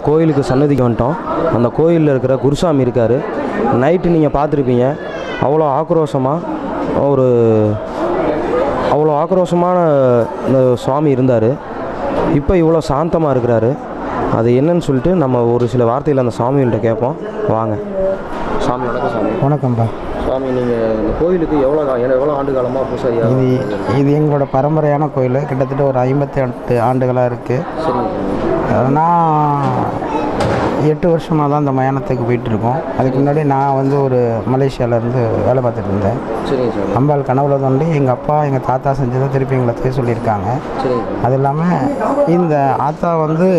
கோயிலுக்கு சன்னதிக்கு வந்துட்டோம் அந்த கோயிலில் இருக்கிற குருசாமி இருக்கார் நைட்டு நீங்கள் பார்த்துருப்பீங்க அவ்வளோ ஆக்ரோஷமாக ஒரு அவ்வளோ ஆக்ரோஷமான இந்த சுவாமி இருந்தார் இப்போ இவ்வளோ சாந்தமாக இருக்கிறாரு அது என்னன்னு சொல்லிட்டு நம்ம ஒரு சில வார்த்தையில் அந்த சாமிகள்கிட்ட கேட்போம் வாங்க சாமி வணக்கம் சாமி வணக்கம்ப்பா சாமி நீங்கள் இந்த கோயிலுக்கு எவ்வளோ எவ்வளோ ஆண்டு காலமாக பூசாரியா இது இது எங்களோட பரம்பரையான கோயில் கிட்டத்தட்ட ஒரு ஐம்பத்தி எட்டு ஆண்டுகளாக இருக்குது சரிங்க நான் எட்டு வருஷமாக தான் இந்த மயானத்துக்கு போயிட்டுருக்கோம் அதுக்கு முன்னாடி நான் வந்து ஒரு மலேசியாவிலேருந்து வேலை பார்த்துட்டு இருந்தேன் சரிங்க சாமி அம்பாள் கனவுல தோண்டி எங்கள் அப்பா எங்கள் தாத்தா செஞ்சதை திருப்பி எங்களை செய்ய சொல்லியிருக்காங்க சரிங்க அது இல்லாமல் இந்த ஆத்தா வந்து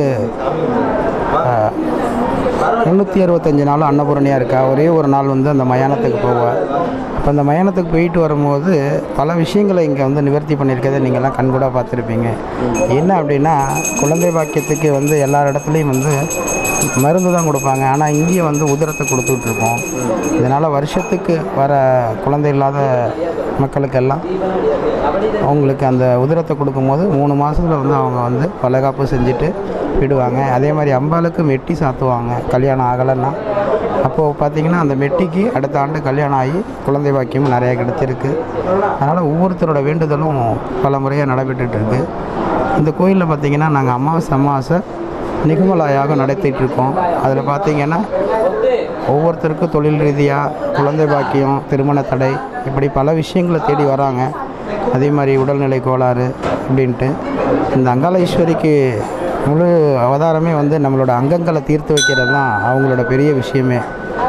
முந்நூற்றி அறுபத்தஞ்சு நாள் அன்னபூரணியாக இருக்கா ஒரே ஒரு நாள் வந்து அந்த மயானத்துக்கு போவா அப்போ அந்த மயானத்துக்கு போயிட்டு வரும்போது பல விஷயங்களை இங்கே வந்து நிவர்த்தி பண்ணியிருக்கதை நீங்கள்லாம் கண்கூடாக பார்த்துருப்பீங்க என்ன அப்படின்னா குழந்தை பாக்கியத்துக்கு வந்து எல்லா இடத்துலையும் வந்து மருந்து தான் கொடுப்பாங்க ஆனால் இங்கேயே வந்து உதிரத்தை கொடுத்துட்ருக்கோம் இதனால் வருஷத்துக்கு வர குழந்தை இல்லாத மக்களுக்கெல்லாம் அவங்களுக்கு அந்த உதிரத்தை கொடுக்கும்போது மூணு மாதத்தில் வந்து அவங்க வந்து வளகாப்பு செஞ்சுட்டு விடுவாங்க அதே மாதிரி அம்பாளுக்கு மெட்டி சாத்துவாங்க கல்யாணம் ஆகலைன்னா அப்போது பார்த்தீங்கன்னா அந்த மெட்டிக்கு அடுத்த ஆண்டு கல்யாணம் ஆகி குழந்தை பாக்கியம் நிறையா கிடைச்சிருக்கு அதனால் ஒவ்வொருத்தரோட வேண்டுதலும் பல முறையாக நடைபெற்றுட்டு இருக்கு இந்த கோயிலில் பார்த்தீங்கன்னா நாங்கள் அமாவாசை அமாவாசை நிகுமலா யாகம் நடத்திட்டு இருக்கோம் அதில் பார்த்தீங்கன்னா ஒவ்வொருத்தருக்கும் தொழில் ரீதியாக குழந்தை பாக்கியம் திருமண தடை இப்படி பல விஷயங்களை தேடி வராங்க அதே மாதிரி உடல்நிலை கோளாறு அப்படின்ட்டு இந்த அங்காள ஈஸ்வரிக்கு முழு அவதாரமே வந்து நம்மளோட அங்கங்களை தீர்த்து வைக்கிறது தான் அவங்களோட பெரிய விஷயமே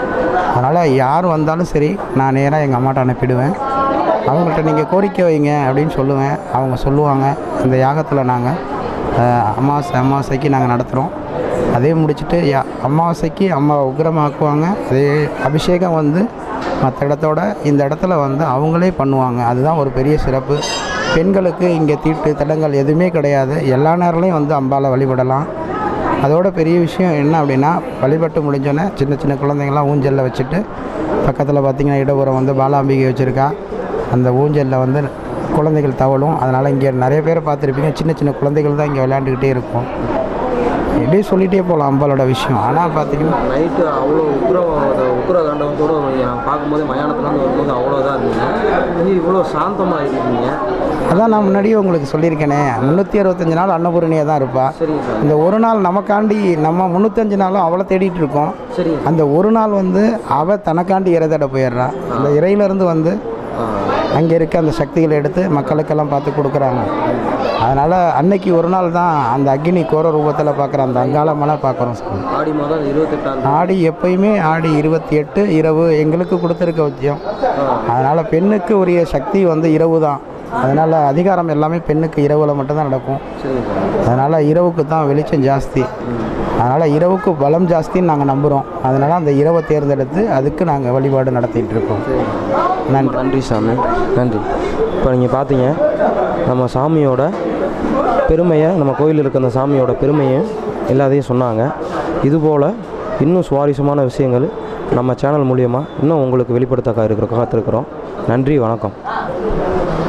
அதனால் யார் வந்தாலும் சரி நான் நேராக எங்கள் அம்மாட்ட அனுப்பிடுவேன் அவங்கள்ட்ட நீங்கள் கோரிக்கை வைங்க அப்படின்னு சொல்லுவேன் அவங்க சொல்லுவாங்க இந்த யாகத்தில் நாங்கள் அமாவாசை அமாவாசைக்கு நாங்கள் நடத்துகிறோம் அதே முடிச்சுட்டு யா அமாவாசைக்கு அம்மா உக்கிரமாக்குவாங்க அதே அபிஷேகம் வந்து மற்ற இடத்தோட இந்த இடத்துல வந்து அவங்களே பண்ணுவாங்க அதுதான் ஒரு பெரிய சிறப்பு பெண்களுக்கு இங்கே தீட்டு தடங்கள் எதுவுமே கிடையாது எல்லா நேரத்துலையும் வந்து அம்பாவை வழிபடலாம் அதோட பெரிய விஷயம் என்ன அப்படின்னா வழிபட்டு முடிஞ்சோன்னே சின்ன சின்ன குழந்தைங்களாம் ஊஞ்சலில் வச்சுட்டு பக்கத்தில் பார்த்திங்கன்னா இடப்புறம் வந்து பாலாம்பிகை வச்சுருக்கா அந்த ஊஞ்சலில் வந்து குழந்தைகள் தவழும் அதனால் இங்கே நிறைய பேரை பார்த்துருப்பீங்க சின்ன சின்ன குழந்தைகள் தான் இங்கே விளையாண்டுக்கிட்டே இருக்கும் இப்படியே சொல்லிகிட்டே போகலாம் அம்பாலோட விஷயம் ஆனால் பார்த்தீங்கன்னா நைட்டு அவ்வளோ உக்ரம் உக்ர தாண்டவத்தோட நான் பார்க்கும்போது மயானத்துலேருந்து வரும்போது அவ்வளோதான் இருந்தீங்க நீ இவ்வளோ சாந்தமாக இருக்கீங்க அதான் நான் முன்னாடியே உங்களுக்கு சொல்லியிருக்கேனே முந்நூற்றி அறுபத்தஞ்சு நாள் அன்னபூரணியாக தான் இருப்பா சரிங்க சார் இந்த ஒரு நாள் நமக்காண்டி நம்ம முந்நூற்றஞ்சு நாளும் அவளை தேடிட்டு இருக்கோம் சரிங்க அந்த ஒரு நாள் வந்து அவள் தனக்காண்டி இறை தேட போயிடுறா அந்த இறையிலேருந்து வந்து அங்கே இருக்க அந்த சக்திகளை எடுத்து மக்களுக்கெல்லாம் பார்த்து கொடுக்குறாங்க அதனால் அன்னைக்கு ஒரு நாள் தான் அந்த அக்னி கோர ரூபத்தில் பார்க்குற அந்த அங்காளமலை பார்க்குறோம் சாமி ஆடி மாதம் இருபத்தெட்டாம் ஆடி எப்பயுமே ஆடி இருபத்தி எட்டு இரவு எங்களுக்கு கொடுத்துருக்க விஷயம் அதனால் பெண்ணுக்கு உரிய சக்தி வந்து இரவு தான் அதனால் அதிகாரம் எல்லாமே பெண்ணுக்கு இரவில் மட்டும்தான் நடக்கும் சரிங்க சார் அதனால் இரவுக்கு தான் வெளிச்சம் ஜாஸ்தி அதனால் இரவுக்கு பலம் ஜாஸ்தின்னு நாங்கள் நம்புகிறோம் அதனால் அந்த இரவை தேர்ந்தெடுத்து அதுக்கு நாங்கள் வழிபாடு நடத்திட்டு இருக்கோம் நன்றி நன்றி சாமி நன்றி இப்போ நீங்கள் பார்த்தீங்க நம்ம சாமியோட பெருமையை நம்ம கோயிலில் இருக்க அந்த சாமியோட பெருமையை எல்லாத்தையும் சொன்னாங்க இதுபோல் இன்னும் சுவாரஸ்யமான விஷயங்கள் நம்ம சேனல் மூலியமாக இன்னும் உங்களுக்கு வெளிப்படுத்த இருக்கிற காத்திருக்கிறோம் நன்றி வணக்கம்